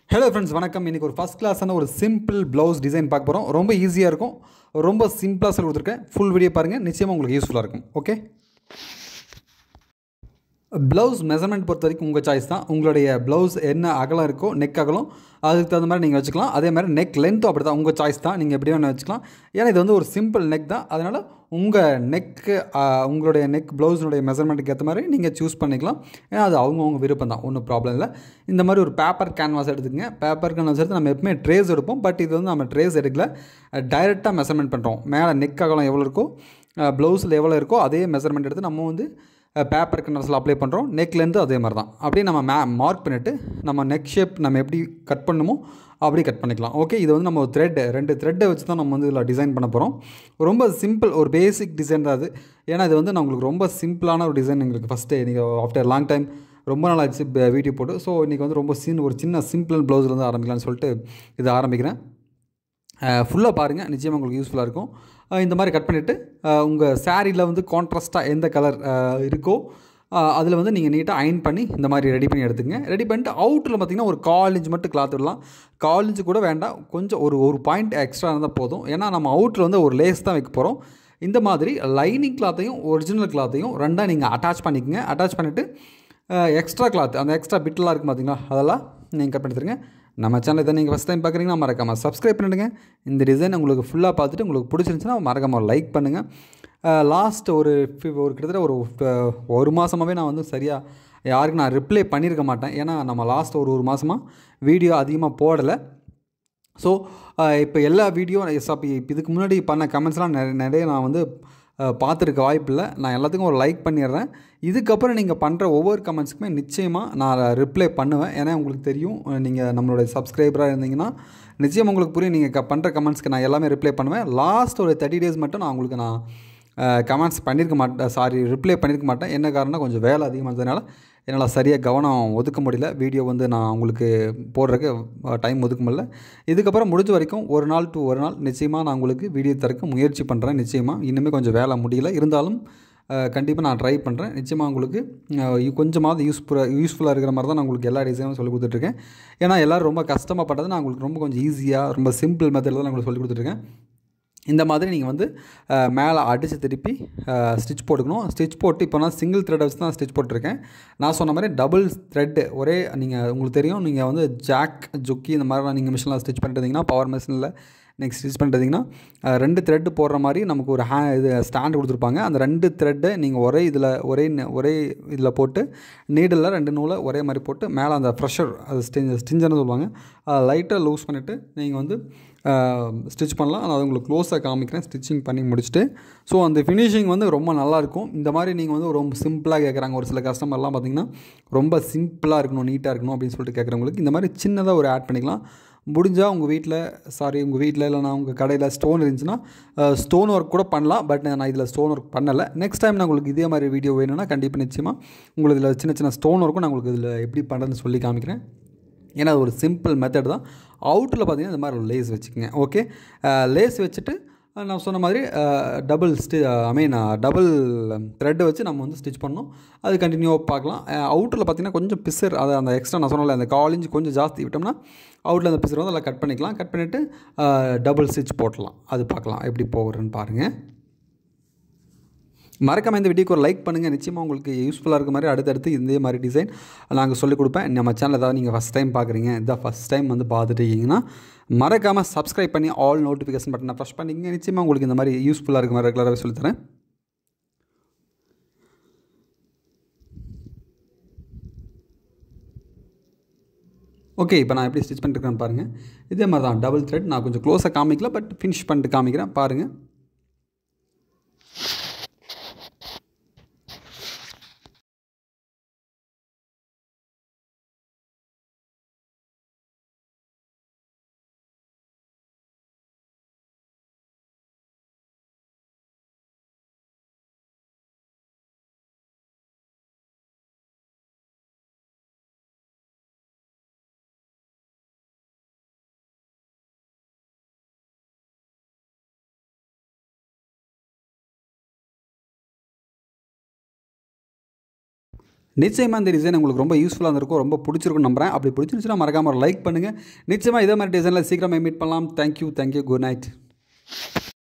hello friends வணக்கம் இன்றைக்கி ஒரு ஃபஸ்ட் கிளாஸான ஒரு சிம்பிள் ப்ளவுஸ் டிசைன் பார்க்க போகிறோம் ரொம்ப ஈஸியாக இருக்கும் ரொம்ப சிம்பிளாக சொல்லி கொடுத்துருக்கேன் ஃபுல் வீடியோ பாருங்கள் நிச்சயமாக உங்களுக்கு யூஸ்ஃபுல்லாக இருக்கும் ஓகே ப்ளவுஸ் மெஷர்மெண்ட் பொறுத்த வரைக்கும் உங்கள் சாய்ஸ் தான் உங்களுடைய ப்ளவுஸ் என்ன அகலம் இருக்கோ நெக் அகலம் அதுக்கு தகுந்த மாதிரி நீங்கள் வச்சுக்கலாம் அதே மாதிரி நெக் லென்த்தும் அப்படி தான் உங்கள் சாய்ஸ் தான் நீங்கள் எப்படி வேணால் வச்சுக்கலாம் ஏன்னா இது வந்து ஒரு சிம்பிள் நெக் தான் அதனால் உங்கள் நெக்கு உங்களுடைய நெக் ப்ளவுஸினுடைய மெஷர்மெண்ட்டுக்கு ஏற்ற மாதிரி நீங்கள் சூஸ் பண்ணிக்கலாம் ஏன்னா அது அவங்கவுங்க விருப்பம் தான் ஒன்றும் ப்ராப்ளம் இல்லை இந்த மாதிரி ஒரு பேப்பர் கேன்வாஸ் எடுத்துக்கங்க பேப்பர் கேன்வாஸ் எடுத்து நம்ம எப்பவுமே ட்ரேஸ் எடுப்போம் பட் இது வந்து நம்ம ட்ரேஸ் எடுக்கல டைரெக்டாக மெஷர்மெண்ட் பண்ணுறோம் மேலே நெக் அகலம் எவ்வளோ இருக்கோ ப்ளவுஸில் எவ்வளோ இருக்கோ அதே மெஷர்மெண்ட் எடுத்து நம்ம வந்து பேப்பர் கனர்ஸில் அப்ளை பண்ணுறோம் நெக்லேருந்து அதே மாதிரி தான் அப்படியே நம்ம மே மார்க் பண்ணிவிட்டு நம்ம நெக் ஷேப் நம்ம எப்படி கட் பண்ணணுமோ அப்படி கட் பண்ணிக்கலாம் ஓகே இது வந்து நம்ம ஒரு த்ரெட் ரெண்டு த்ரெட்டை வச்சு தான் நம்ம வந்து இதில் டிசைன் பண்ண போகிறோம் ரொம்ப சிம்பிள் ஒரு பேசிக் டிசைன் தான் அது ஏன்னா இது வந்து நான் உங்களுக்கு ரொம்ப சிம்பிளான ஒரு டிசைன் எங்களுக்கு ஃபஸ்ட்டு நீங்கள் ஆஃப்டர் லாங் டைம் ரொம்ப நாள் ஆச்சு வீடியோ போட்டு ஸோ இன்றைக்கி வந்து ரொம்ப சின்ன ஒரு சின்ன சிம்பிள் ப்ளவுஸ்லேருந்து ஆரம்பிக்கலாம்னு சொல்லிட்டு இதை ஆரம்பிக்கிறேன் ஃபுல்லாக பாருங்கள் நிச்சயமாக உங்களுக்கு யூஸ்ஃபுல்லாக இருக்கும் இந்த மாதிரி கட் பண்ணிவிட்டு உங்கள் சாரியில் வந்து கான்ட்ராஸ்ட்டாக எந்த கலர் இருக்கோ அதில் வந்து நீங்கள் நீட்டாக அயன் பண்ணி இந்த மாதிரி ரெடி பண்ணி எடுத்துங்க ரெடி பண்ணிட்டு அவுட்டில் பார்த்திங்கன்னா ஒரு கால் இன்ச் மட்டும் கிளாத் விடலாம் கால் இன்ச்சு கூட வேண்டாம் கொஞ்சம் ஒரு ஒரு பாயிண்ட் எக்ஸ்ட்ரா இருந்தால் போதும் ஏன்னா நம்ம அவுட்டில் வந்து ஒரு லேஸ் தான் வைக்க போகிறோம் இந்த மாதிரி லைனிங் கிளாத்தையும் ஒரிஜினல் கிளாத்தையும் ரெண்டாக நீங்கள் அட்டாச் பண்ணிக்கோங்க அட்டாச் பண்ணிவிட்டு எக்ஸ்ட்ரா கிளாத் அந்த எக்ஸ்ட்ரா பிட்டெலாம் இருக்குது பார்த்தீங்களா அதெல்லாம் நீங்கள் கட் பண்ணிடுங்க நம்ம சேனல் இதை நீங்கள் ஃபஸ்ட் டைம் பார்க்குறீங்கன்னா மறக்காமல் சப்ஸ்கிரைப் பண்ணிடுங்க இந்த டிசைன் உங்களுக்கு ஃபுல்லாக பார்த்துட்டு உங்களுக்கு பிடிச்சிருந்துச்சுன்னா மறக்காமல் லைக் பண்ணுங்கள் லாஸ்ட் ஒரு ஒரு கிட்டத்தட்ட ஒரு ஒரு மாதமாகவே நான் வந்து சரியாக யாருக்கும் நான் ரிப்ளை பண்ணியிருக்க மாட்டேன் ஏன்னா நம்ம லாஸ்ட் ஒரு ஒரு மாதமாக வீடியோ அதிகமாக போடலை ஸோ இப்போ எல்லா வீடியோ இப்போ இதுக்கு முன்னாடி பண்ண கமெண்ட்ஸ்லாம் நிறைய நிறைய நான் வந்து பார்த்துருக்க வாய்ப்பு இல்லை நான் எல்லாத்துக்கும் ஒரு லைக் பண்ணிடுறேன் இதுக்கப்புறம் நீங்கள் பண்ணுற ஒவ்வொரு கமெண்ட்ஸுக்குமே நிச்சயமாக நான் ரிப்ளை பண்ணுவேன் ஏன்னா உங்களுக்கு தெரியும் நீங்கள் நம்மளுடைய சப்ஸ்கிரைபராக இருந்தீங்கன்னா நிச்சயம் உங்களுக்கு புரியும் நீங்கள் க பண்ணுற கமெண்ட்ஸ்க்கு நான் எல்லாமே ரிப்ளை பண்ணுவேன் லாஸ்ட் ஒரு தேர்ட்டி டேஸ் மட்டும் நான் உங்களுக்கு நான் கமெண்ட்ஸ் பண்ணியிருக்க மாட்டேன் சாரி ரிப்ளை பண்ணியிருக்க மாட்டேன் என்ன காரணம் கொஞ்சம் வேலை அதிகமாக இருந்ததுனால என்னால் சரியாக கவனம் ஒதுக்க முடியல வீடியோ வந்து நான் உங்களுக்கு போடுறதுக்கு டைம் ஒதுக்க முடியல இதுக்கப்புறம் முடிஞ்ச வரைக்கும் ஒரு நாள் டு ஒரு நாள் நிச்சயமாக நான் உங்களுக்கு வீடியோ தரக்க முயற்சி பண்ணுறேன் நிச்சயமாக இன்னுமே கொஞ்சம் வேலை முடியல இருந்தாலும் கண்டிப்பாக நான் ட்ரை பண்ணுறேன் நிச்சயமாக உங்களுக்கு கொஞ்சமாவது யூஸ்ஃபுல்லாக யூஸ்ஃபுல்லாக இருக்கிற மாதிரி தான் நான் உங்களுக்கு எல்லா டிசைனும் சொல்லி கொடுத்துட்ருக்கேன் ஏன்னா எல்லோரும் ரொம்ப கஷ்டமாக பட்டது நான் உங்களுக்கு ரொம்ப கொஞ்சம் ஈஸியாக ரொம்ப சிம்பிள் மெத்தடில் தான் நான் உங்களுக்கு சொல்லி கொடுத்துட்ருக்கேன் இந்த மாதிரி நீங்கள் வந்து மேலே அடித்து திருப்பி ஸ்டிச் போட்டுக்கணும் ஸ்டிச் போட்டு இப்போ நான் சிங்கிள் த்ரெட் வச்சு தான் ஸ்டிச் போட்டிருக்கேன் நான் சொன்ன மாதிரி டபுள் த்ரெட்டு ஒரே நீங்கள் உங்களுக்கு தெரியும் நீங்கள் வந்து ஜாக் ஜொக்கி இந்த மாதிரிலாம் நீங்கள் மிஷினில் ஸ்டிச் பண்ணிட்டு பவர் மிஷினில் நெக்ஸ்ட் ஸ்டிச் பண்ணுறதுங்கன்னா ரெண்டு த்ரெட்டு போடுற மாதிரி நமக்கு ஒரு ஹே இது ஸ்டாண்டு கொடுத்துருப்பாங்க அந்த ரெண்டு த்ரெட்டை நீங்கள் ஒரே இதில் ஒரே ஒரே இதில் போட்டு நீடில் ரெண்டு நூலை ஒரே மாதிரி போட்டு மேலே அந்த ப்ரெஷர் அது ஸ்டிஞ்ச் ஸ்டிஞ்சர்னு சொல்லுவாங்க அதை லைட்டாக லூஸ் பண்ணிவிட்டு நீங்கள் வந்து ஸ்டிச் பண்ணலாம் நான் உங்களுக்கு க்ளோஸாக காமிக்கிறேன் ஸ்டிச்சிங் பண்ணி முடிச்சுட்டு ஸோ அந்த ஃபினிஷிங் வந்து ரொம்ப நல்லாயிருக்கும் இந்த மாதிரி நீங்கள் வந்து ரொம்ப சிம்பிளாக கேட்குறாங்க ஒரு சில கஸ்டமர்லாம் பார்த்திங்கன்னா ரொம்ப சிம்பிளாக இருக்கணும் நீட்டாக இருக்கணும் அப்படின்னு சொல்லிட்டு கேட்குறவங்களுக்கு இந்த மாதிரி சின்னதாக ஒரு ஆட் பண்ணிக்கலாம் முடிஞ்சால் உங்கள் வீட்டில் சாரி உங்கள் வீட்டில் இல்லைனா உங்கள் கடையில் ஸ்டோன் இருந்துச்சுன்னா ஸ்டோன் ஒர்க் கூட பண்ணலாம் பட் நான் இதில் ஸ்டோன் ஒர்க் பண்ணலை நெக்ஸ்ட் டைம் நான் உங்களுக்கு இதே மாதிரி வீடியோ வேணும்னா கண்டிப்பாக நிச்சயமாக உங்களுக்கு இதில் சின்ன சின்ன ஸ்டோன் ஒர்க்கும் நான் உங்களுக்கு இதில் எப்படி பண்ணுறதுன்னு சொல்லி காமிக்கிறேன் ஏன்னா அது ஒரு சிம்பிள் மெத்தட் தான் அவுட்டில் பார்த்தீங்கன்னா இந்த மாதிரி லேஸ் வச்சுக்கோங்க ஓகே லேஸ் வச்சுட்டு நான் சொன்ன மாதிரி டபுள் ஸ்டி ஐ மீன் டபுள் த்ரெட்டை வச்சு நம்ம வந்து ஸ்டிச் பண்ணோம் அது கண்டினியூவாக பார்க்கலாம் அவுட்டரில் பார்த்திங்கன்னா கொஞ்சம் பிசர் அதை அந்த எக்ஸ்ட்ரா நான் சொன்னல அந்த காலேஜ் கொஞ்சம் ஜாஸ்தி விட்டோம்னா அவுட்டில் அந்த பிசர் வந்து அதில் கட் பண்ணிக்கலாம் கட் பண்ணிவிட்டு டபுள் ஸ்டிச் போட்டலாம் அது பார்க்கலாம் எப்படி போகிறேன்னு பாருங்கள் மறக்காமல் இந்த வீடியோக்கு ஒரு லைக் பண்ணுங்கள் நிச்சயமாக உங்களுக்கு யூஸ்ஃபுல்லாக இருக்க மாதிரி அடுத்தடுத்து இதே மாதிரி டிசைன் நாங்கள் சொல்லிக் கொடுப்பேன் நம்ம சேனல் ஏதாவது நீங்கள் ஃபஸ்ட் டைம் பார்க்குறீங்க இதான் ஃபஸ்ட் டைம் வந்து பார்த்துட்டு இருக்கீங்கன்னா மறக்காமல் சப்ஸ்கிரைப் பண்ணி ஆல் நோட்டிஃபிகேஷன் பட்டனை ப்ரெஸ் பண்ணிங்க நிச்சயமாக உங்களுக்கு இந்த மாதிரி யூஸ்ஃபுல்லாக இருக்க மாதிரி ரெகுலராகவே சொல்லித்தரேன் ஓகே இப்போ நான் எப்படி ஸ்டிச் பண்ணிட்டுருக்கேன்னு பாருங்கள் இதே மாதிரி தான் டபுள் த்ரெட் நான் கொஞ்சம் க்ளோஸாக காமிக்கல பட் ஃபினிஷ் பண்ணிட்டு காமிக்கிறேன் பாருங்கள் நிச்சயமாக இந்த டிசைன் உங்களுக்கு ரொம்ப யூஸ்ஃபுல்லாக இருந்திருக்கும் ரொம்ப பிடிச்சிருக்கும் நம்புறேன் அப்படி பிடிச்சிருந்துச்சுன்னா மறக்காம ஒரு லைக் பண்ணுங்கள் நிச்சயமாக இதே மாதிரி டிசைனில் சீக்கிரமாக மீட் பண்ணலாம் தேங்க்யூ தேங்க்யூ குட் நைட்